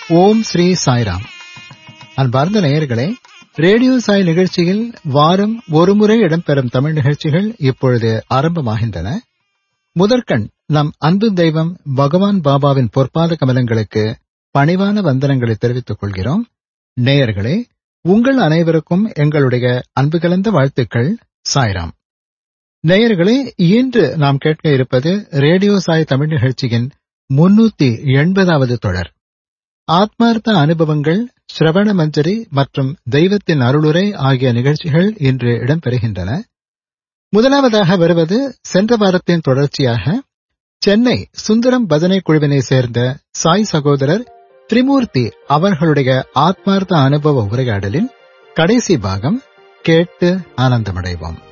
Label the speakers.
Speaker 1: ஓம் ஸ்ரீ சாய்ராம் அன்பார்ந்த நேயர்களே ரேடியோ சாய் நிகழ்ச்சியில் வாரம் ஒருமுறை இடம்பெறும் தமிழ் நிகழ்ச்சிகள் இப்பொழுது ஆரம்பமாகின்றன முதற்கண் நம் அன்பு தெய்வம் பகவான் பாபாவின் பொற்பாத கமலங்களுக்கு பணிவான வந்தனங்களை தெரிவித்துக் கொள்கிறோம் நேயர்களே உங்கள் அனைவருக்கும் எங்களுடைய அன்பு கலந்த வாழ்த்துக்கள் சாய்ராம் நேயர்களே இன்று நாம் கேட்க இருப்பது ரேடியோ சாய் தமிழ் நிகழ்ச்சியின் முன்னூத்தி எண்பதாவது தொடர் ஆத்மார்த்த அனுபவங்கள் ஸ்ரவண மஞ்சரி மற்றும் தெய்வத்தின் அருளுரை ஆகிய நிகழ்ச்சிகள் இன்று இடம்பெறுகின்றன முதலாவதாக வருவது சென்ற வாரத்தின் தொடர்ச்சியாக சென்னை சுந்தரம் பஜனை குழுவினை சேர்ந்த சாய் சகோதரர் திரிமூர்த்தி அவர்களுடைய ஆத்மார்த்த அனுபவ உரையாடலின் கடைசி பாகம் கேட்டு ஆனந்தமடைவோம்